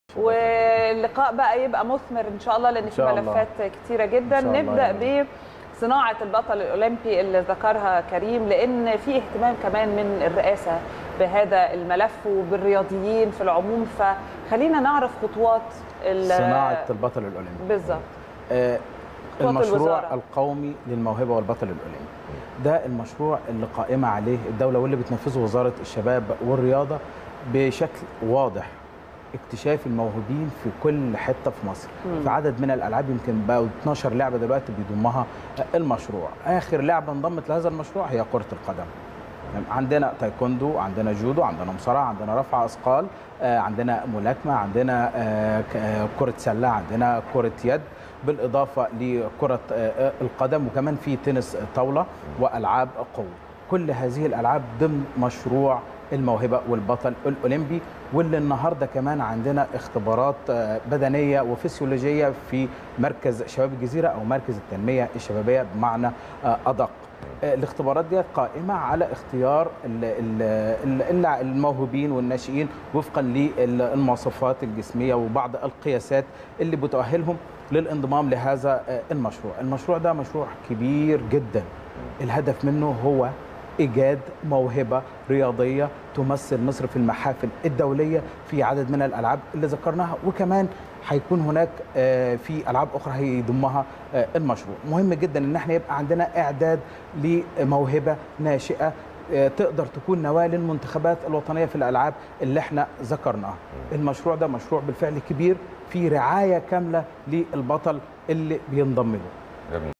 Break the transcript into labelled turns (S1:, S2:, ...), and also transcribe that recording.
S1: واللقاء بقى يبقى مثمر ان شاء الله لان في
S2: شاء الله.
S1: ملفات كتيره جدا
S2: إن شاء الله
S1: نبدا
S2: يا
S1: بصناعه البطل الاولمبي اللي ذكرها كريم لان في اهتمام كمان من الرئاسه بهذا الملف وبالرياضيين في العموم فخلينا نعرف خطوات ال-
S2: صناعه البطل الاولمبي
S1: بالظبط
S2: آه،
S1: خطوات
S2: المشروع
S1: الوزارة.
S2: القومي للموهبه والبطل الاولمبي ده المشروع اللي قائمه عليه الدوله واللي بتنفذه وزاره الشباب والرياضه بشكل واضح اكتشاف الموهوبين في كل حته في مصر
S1: مم.
S2: في عدد من الالعاب يمكن بقوا 12 لعبه دلوقتي بيضمها المشروع اخر لعبه انضمت لهذا المشروع هي كره القدم يعني عندنا تايكوندو عندنا جودو عندنا مصارعه عندنا رفع اثقال آه، عندنا ملاكمه عندنا آه، ك- آه، كره سله عندنا كره يد بالاضافه لكره آه، القدم وكمان في تنس طاوله والعاب قوه كل هذه الالعاب ضمن مشروع الموهبه والبطل الاولمبي واللي النهارده كمان عندنا اختبارات آه، بدنيه وفسيولوجيه في مركز شباب الجزيره او مركز التنميه الشبابيه بمعنى آه، ادق آه، الاختبارات دي قائمه على اختيار ال- ال- ال- الموهوبين والناشئين وفقا للمواصفات الجسميه وبعض القياسات اللي بتؤهلهم للانضمام لهذا آه، المشروع المشروع ده مشروع كبير جدا الهدف منه هو ايجاد موهبه رياضيه تمثل مصر في المحافل الدوليه في عدد من الالعاب اللي ذكرناها وكمان هيكون هناك آه، في العاب اخرى هيضمها آه، المشروع مهم جدا ان احنا يبقى عندنا اعداد لموهبه ناشئه آه، تقدر تكون نواه للمنتخبات الوطنيه في الالعاب اللي احنا ذكرناها المشروع ده مشروع بالفعل كبير في رعايه كامله للبطل اللي بينضم له
S3: جميل